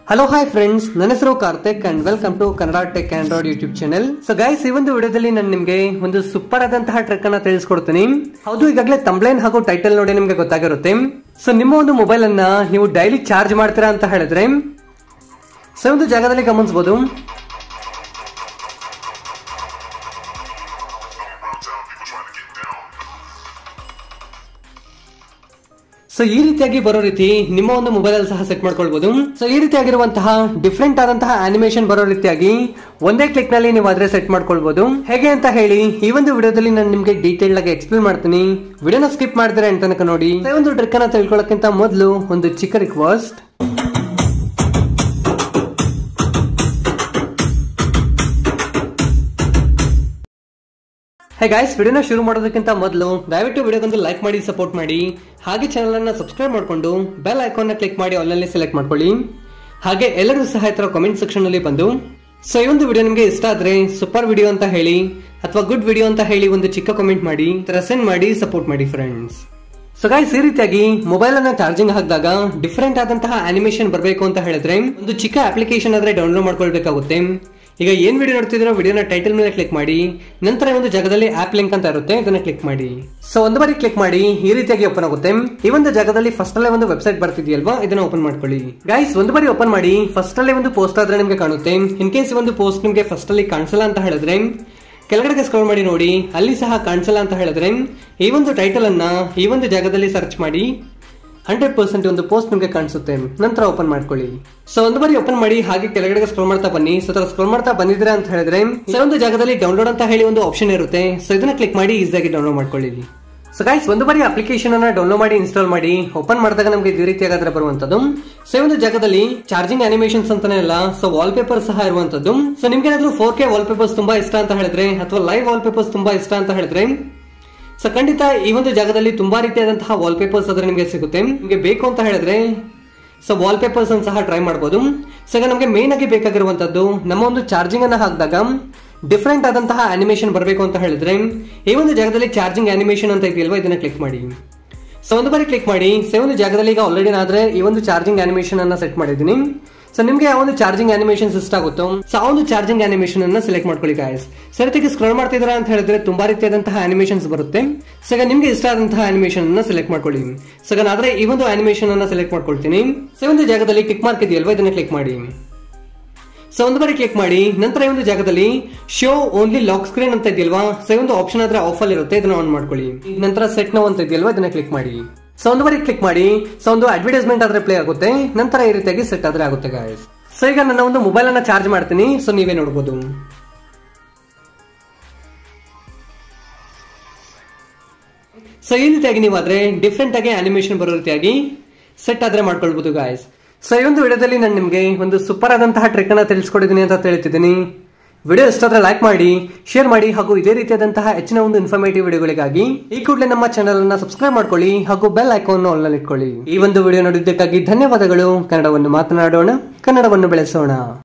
hello hi friends ನನ್ನ ಹೆಸರು Karthik and welcome to Kannada tech Android YouTube channel so guys ಈ ಒಂದು ವಿಡಿಯೋದಲ್ಲಿ ನಾನು ನಿಮಗೆ ಒಂದು ಸೂಪರ್ ಆದಂತಹ ಟ್ರೆಕ್ ಅನ್ನ ತಿಳಿಸ್ಕೊಡ್ತೀನಿ ಹೌದು ಈಗಾಗಲೇ ತಂಬ್ಲೈನ್ ಹಾಗೂ ಟೈಟಲ್ ನೋಡಿ ನಿಮಗೆ ಗೊತ್ತಾಗಿರುತ್ತೆ ಸೊ ನಿಮ್ಮ ಒಂದು ಮೊಬೈಲ್ ಅನ್ನ ನೀವು ಡೈಲಿ ಚಾರ್ಜ್ ಮಾಡ್ತೀರಾ ಅಂತ ಹೇಳಿದ್ರೆ ಸೊ ಒಂದು ಜಾಗದಲ್ಲಿ ಗಮನಿಸಬಹುದು ಸೊ ಈ ರೀತಿಯಾಗಿ ಬರೋ ರೀತಿ ನಿಮ್ಮ ಒಂದು ಮೊಬೈಲ್ ಅಲ್ಲಿ ಸಹ ಸೆಟ್ ಮಾಡ್ಕೊಳ್ಬಹುದು ಸೊ ಈ ರೀತಿಯಾಗಿರುವಂತಹ ಡಿಫ್ರೆಂಟ್ ಆದಂತಹ ಅನಿಮೇಷನ್ ಬರೋ ರೀತಿಯಾಗಿ ಒಂದೇ ಕ್ಲಿಕ್ ನಲ್ಲಿ ನೀವು ಆದ್ರೆ ಸೆಟ್ ಮಾಡ್ಕೊಳ್ಬಹುದು ಹೇಗೆ ಅಂತ ಹೇಳಿ ಈ ಒಂದು ವಿಡಿಯೋದಲ್ಲಿ ನಾನು ನಿಮ್ಗೆ ಡೀಟೇಲ್ ಆಗಿ ಎಕ್ಸ್ಪ್ಲೇನ್ ಮಾಡ್ತೀನಿ ವಿಡಿಯೋನ ಸ್ಕಿಪ್ ಮಾಡ್ತೀರಾ ಅಂತ ತನಕ ನೋಡಿ ಈ ಒಂದು ಟ್ರಿಕ್ ಅನ್ನ ತಿಳ್ಕೊಳ್ಳೋಕ್ಕಿಂತ ಮೊದಲು ಒಂದು ಚಿಕ್ಕ ರಿಕ್ವೆಸ್ಟ್ ಹೇ ಗಾಯ್ಸ್ ವಿಡಿಯೋನ ಶುರು ಮಾಡೋದಕ್ಕಿಂತ ಮೊದಲು ದಯವಿಟ್ಟು ವಿಡಿಯೋಗೊಂದು ಲೈಕ್ ಮಾಡಿ ಸಪೋರ್ಟ್ ಮಾಡಿ ಹಾಗೆ ಚಾನಲ್ ಅನ್ನ ಸಬ್ಸ್ಕ್ರೈಬ್ ಮಾಡಿಕೊಂಡು ಬೆಲ್ ಐಕಾನ್ ನ ಕ್ಲಿಕ್ ಮಾಡಿ ಆಲ್ನಲ್ಲಿ ಸೆಲೆಕ್ಟ್ ಮಾಡ್ಕೊಳ್ಳಿ ಹಾಗೆ ಎಲ್ಲರೂ ಸಹ ಈ ತರ ಕಾಮೆಂಟ್ ಸೆಕ್ಷನ್ ಅಲ್ಲಿ ಬಂದು ಸೊ ಈ ಒಂದು ವಿಡಿಯೋ ನಿಮಗೆ ಇಷ್ಟ ಆದ್ರೆ ಸೂಪರ್ ವಿಡಿಯೋ ಅಂತ ಹೇಳಿ ಅಥವಾ ಗುಡ್ ವಿಡಿಯೋ ಅಂತ ಹೇಳಿ ಒಂದು ಚಿಕ್ಕ ಕಾಮೆಂಟ್ ಮಾಡಿ ಸೆಂಡ್ ಮಾಡಿ ಸಪೋರ್ಟ್ ಮಾಡಿ ಫ್ರೆಂಡ್ಸ್ ಸೊ ಗಾಯ್ಸ್ ಈ ರೀತಿಯಾಗಿ ಮೊಬೈಲ್ ಅನ್ನ ಚಾರ್ಜಿಂಗ್ ಹಾಕಿದಾಗ ಡಿಫರೆಂಟ್ ಆದಂತಹ ಅನಿಮೇಷನ್ ಬರಬೇಕು ಅಂತ ಹೇಳಿದ್ರೆ ಒಂದು ಚಿಕ್ಕ ಅಪ್ಲಿಕೇಶನ್ ಆದ್ರೆ ಡೌನ್ಲೋಡ್ ಮಾಡ್ಕೊಳ್ಬೇಕಾಗುತ್ತೆ ಈಗ ಏನ್ ವಿಡಿಯೋ ನೋಡ್ತಿದ್ರೋ ವಿಡಿಯೋನ ಟೈಟಲ್ ಮೇಲೆ ಕ್ಲಿಕ್ ಮಾಡಿ ನಂತರ ಒಂದು ಜಾಗದಲ್ಲಿ ಆಪ್ ಲಿಂಕ್ ಅಂತ ಇರುತ್ತೆ ಇದನ್ನ ಕ್ಲಿಕ್ ಮಾಡಿ ಸೊ ಒಂದು ಬಾರಿ ಕ್ಲಿಕ್ ಮಾಡಿ ಈ ರೀತಿಯಾಗಿ ಓಪನ್ ಆಗುತ್ತೆ ಈ ಒಂದು ಜಾಗದಲ್ಲಿ ಫಸ್ಟ್ ಅಲ್ಲೇ ಒಂದು ವೆಬ್ಸೈಟ್ ಬರ್ತಿದೆಯಲ್ವಾ ಇದನ್ನ ಓಪನ್ ಮಾಡ್ಕೊಳ್ಳಿ ಗೈಸ್ ಒಂದು ಬಾರಿ ಓಪನ್ ಮಾಡಿ ಫಸ್ಟ್ ಅಲ್ಲೇ ಒಂದು ಪೋಸ್ಟ್ ಆದ್ರೆ ನಿಮ್ಗೆ ಕಾಣುತ್ತೆ ಇನ್ ಕೇಸ್ ಒಂದು ಪೋಸ್ಟ್ ನಿಮ್ಗೆ ಫಸ್ಟ್ ಅಲ್ಲಿ ಕಾಣಿಸಲ್ಲ ಅಂತ ಹೇಳಿದ್ರೆ ಕೆಳಗಡೆ ಸ್ಕ್ರೋಲ್ ಮಾಡಿ ನೋಡಿ ಅಲ್ಲಿ ಸಹ ಕಾಣಿಸಲ್ಲ ಅಂತ ಹೇಳಿದ್ರೆ ಈ ಒಂದು ಟೈಟಲ್ ಅನ್ನ ಈ ಒಂದು ಜಾಗದಲ್ಲಿ ಸರ್ಚ್ ಮಾಡಿ ಹಂಡ್ರೆಡ್ ಪರ್ಸೆಂಟ್ ಒಂದು ಪೋಸ್ಟ್ ನಿಮಗೆ ಕಾಣಿಸುತ್ತೆ ನಂತರ ಓಪನ್ ಮಾಡ್ಕೊಳ್ಳಿ ಸೊ ಒಂದು ಬಾರಿ ಓಪನ್ ಮಾಡಿ ಹಾಗೆ ಕೆಳಗಡೆ ಸ್ಕ್ರೋಲ್ ಮಾಡ್ತಾ ಬನ್ನಿ ಸೊ ತರ ಸ್ಕ್ರೋಲ್ ಮಾಡ್ತಾ ಬಂದಿದ್ರೆ ಅಂತ ಹೇಳಿದ್ರೆ ಸೊ ಒಂದು ಜಾಗದಲ್ಲಿ ಡೌನ್ಲೋಡ್ ಅಂತ ಹೇಳಿ ಒಂದು ಆಪ್ಷನ್ ಇರುತ್ತೆ ಸೊ ಇದನ್ನ ಕ್ಲಿಕ್ ಮಾಡಿ ಈಸಿಯಾಗಿ ಡೌನ್ಲೋಡ್ ಮಾಡ್ಕೊಳ್ಳಿ ಸೊ ಗೈಸ್ ಒಂದು ಬಾರಿ ಅಪ್ಲಿಕೇಶನ್ ಅನ್ನ ಡೌನ್ಲೋಡ್ ಮಾಡಿ ಇನ್ಸ್ಟಾಲ್ ಮಾಡಿ ಓಪನ್ ಮಾಡಿದಾಗ ನಮಗೆ ಈ ರೀತಿಯಾಗಾದ್ರೆ ಬರುವಂತದ್ದು ಸೊ ಈ ಒಂದು ಜಾಗದಲ್ಲಿ ಚಾರ್ಜಿಂಗ್ ಅನಿಮೇಷನ್ಸ್ ಅಂತಾನೆ ಅಲ್ಲ ಸೊ ವಾಲ್ ಪೇಪರ್ ಸಹ ಇರುವಂತದ್ದು ಸೊ ನಿಮ್ಗೆ ಏನಾದ್ರು ಫೋರ್ ಕೆ ವಾಲ್ ಪೇಪರ್ಸ್ ತುಂಬಾ ಇಷ್ಟ ಅಂತ ಹೇಳಿದ್ರೆ ಅಥವಾ ಲೈವ್ ವಾಲ್ ಪೇಪರ್ಸ್ ತುಂಬಾ ಇಷ್ಟ ಅಂತ ಹೇಳಿದ್ರೆ ಸೊ ಖಂಡಿತ ಈ ಒಂದು ಜಾಗದಲ್ಲಿ ತುಂಬಾ ರೀತಿಯಾದಂತಹ ವಾಲ್ ಪೇಪರ್ಸ್ ಆದ್ರೆ ನಿಮಗೆ ಸಿಗುತ್ತೆ ನಿಮಗೆ ಬೇಕು ಅಂತ ಹೇಳಿದ್ರೆ ಸೊ ವಾಲ್ ಪೇಪರ್ಸ್ ಅನ್ನು ಸಹ ಟ್ರೈ ಮಾಡಬಹುದು ಸೊ ಈಗ ನಮಗೆ ಮೇನ್ ಆಗಿ ಬೇಕಾಗಿರುವಂತದ್ದು ನಮ್ಮ ಒಂದು ಚಾರ್ಜಿಂಗ್ ಅನ್ನ ಹಾಕಿದಾಗ ಡಿಫ್ರೆಂಟ್ ಆದಂತಹ ಅನಿಮೇಷನ್ ಬರಬೇಕು ಅಂತ ಹೇಳಿದ್ರೆ ಈ ಒಂದು ಜಾಗದಲ್ಲಿ ಚಾರ್ಜಿಂಗ್ ಅನಿಮೇಷನ್ ಅಂತ ಇದೆಯಲ್ವಾ ಇದನ್ನ ಕ್ಲಿಕ್ ಮಾಡಿ ಸೊ ಒಂದು ಬಾರಿ ಕ್ಲಿಕ್ ಮಾಡಿ ಸೊ ಒಂದು ಜಾಗದಲ್ಲಿ ಈಗ ಆಲ್ರೆಡಿ ಆದ್ರೆ ಈ ಒಂದು ಚಾರ್ಜಿಂಗ್ ಅನಿಮೇಷನ್ ಅನ್ನ ಸೆಟ್ ಮಾಡಿದ್ದೀನಿ ಸೊ ನಿಮ್ಗೆ ಯಾವ ಒಂದು ಚಾರ್ಜಿಂಗ್ ಅನಿಮೇಷನ್ ಇಷ್ಟ ಆಗುತ್ತೋ ಸೊ ಆ ಒಂದು ಚಾರ್ಜಿಂಗ್ ಅನಿಮೇಷನ್ ಅನ್ನ ಸೆಲೆಕ್ಟ್ ಮಾಡ್ಕೊಳ್ಳಿ ಗಾಯಸ್ ಸರಿತಿಗೆ ಸ್ಕ್ರೋಲ್ ಮಾಡ್ತಿದ್ದೀರಾ ಅಂತ ಹೇಳಿದ್ರೆ ತುಂಬಾ ರೀತಿಯಾದಂತಹ ಅನಿಮೇಷನ್ಸ್ ಬರುತ್ತೆ ಸೊ ಈಗ ನಿಮ್ಗೆ ಇಷ್ಟ ಆದಂತಹ ಅನಿಮೇಷನ್ ಅನ್ನ ಸೆಲೆಕ್ಟ್ ಮಾಡ್ಕೊಳ್ಳಿ ಸೊ ಈಗ ಆದ್ರೆ ಈ ಒಂದು ಅನಿಮೇಷನ್ ಅನ್ನ ಸೆಲೆಕ್ಟ್ ಮಾಡ್ಕೊಳ್ತೀನಿ ಸೊ ಒಂದು ಜಾಗದಲ್ಲಿ ಕ್ಲಿಕ್ ಮಾರ್ಕ್ ಇದೆಯಲ್ವಾ ಇದನ್ನ ಕ್ಲಿಕ್ ಮಾಡಿ ಸೊ ಒಂದು ಬಾರಿ ಕ್ಲಿಕ್ ಮಾಡಿ ನಂತರ ಈ ಒಂದು ಜಾಗದಲ್ಲಿ ಶೋ ಓನ್ಲಿ ಲಾಕ್ ಸ್ಕ್ರೀನ್ ಅಂತ ಇದೆಯಲ್ವಾ ಸೊ ಈ ಒಂದು ಆಪ್ಷನ್ ಆದ್ರೆ ಆಫ್ ಅಲ್ಲಿ ಇರುತ್ತೆ ಇದನ್ನ ಆನ್ ಮಾಡ್ಕೊಳ್ಳಿ ನಂತರ ಸೆಟ್ ನೋ ಅಂತ ಇದೆಯಲ್ವಾ ಇದನ್ನ ಕ್ಲಿಕ್ ಮಾಡಿ ಸೊ ಒಂದು ಬಾರಿ ಕ್ಲಿಕ್ ಮಾಡಿ ಸೊ ಒಂದು ಅಡ್ವರ್ಟೈಸ್ಮೆಂಟ್ ಆದ್ರೆ ಪ್ಲೇ ಆಗುತ್ತೆ ನಂತರ ಈ ರೀತಿಯಾಗಿ ಸೆಟ್ ಆದ್ರೆ ಆಗುತ್ತೆ ಗಾಯಸ್ ಸೊ ಈಗ ನನ್ನ ಒಂದು ಮೊಬೈಲ್ ಅನ್ನ ಚಾರ್ಜ್ ಮಾಡ್ತೀನಿ ಸೊ ನೀವೇ ನೋಡಬಹುದು ಸೊ ಈ ರೀತಿಯಾಗಿ ನೀವು ಆದ್ರೆ ಡಿಫ್ರೆಂಟ್ ಆಗಿ ಅನಿಮೇಷನ್ ಬರೋ ರೀತಿಯಾಗಿ ಸೆಟ್ ಆದ್ರೆ ಮಾಡ್ಕೊಳ್ಬಹುದು ಗಾಯಸ್ ಸೊ ಈ ಒಂದು ವಿಡಿಯೋದಲ್ಲಿ ನಾನು ನಿಮಗೆ ಒಂದು ಸೂಪರ್ ಆದಂತಹ ಟ್ರಿಕ್ ಅನ್ನ ತಿಳಿಸ್ಕೊಡಿದ್ದೀನಿ ಅಂತ ಹೇಳ್ತಿದ್ದೀನಿ ವಿಡಿಯೋ ಇಷ್ಟಾದ್ರೆ ಲೈಕ್ ಮಾಡಿ ಶೇರ್ ಮಾಡಿ ಹಾಗೂ ಇದೇ ರೀತಿಯಾದಂತಹ ಹೆಚ್ಚಿನ ಒಂದು ಇನ್ಫಾರ್ಮೇಟಿವ್ ವಿಡಿಯೋಗಳಿಗಾಗಿ ಈ ಕೂಡಲೇ ನಮ್ಮ ಚಾನಲ್ ಅನ್ನ ಸಬ್ಸ್ಕ್ರೈಬ್ ಮಾಡ್ಕೊಳ್ಳಿ ಹಾಗೂ ಬೆಲ್ ಐಕಾನ್ ಆಲ್ ನಲ್ಲಿ ಇಟ್ಕೊಳ್ಳಿ ಈ ಒಂದು ವಿಡಿಯೋ ನೋಡಿದ್ದಕ್ಕಾಗಿ ಧನ್ಯವಾದಗಳು ಕನ್ನಡವನ್ನು ಮಾತನಾಡೋಣ ಕನ್ನಡವನ್ನು ಬೆಳೆಸೋಣ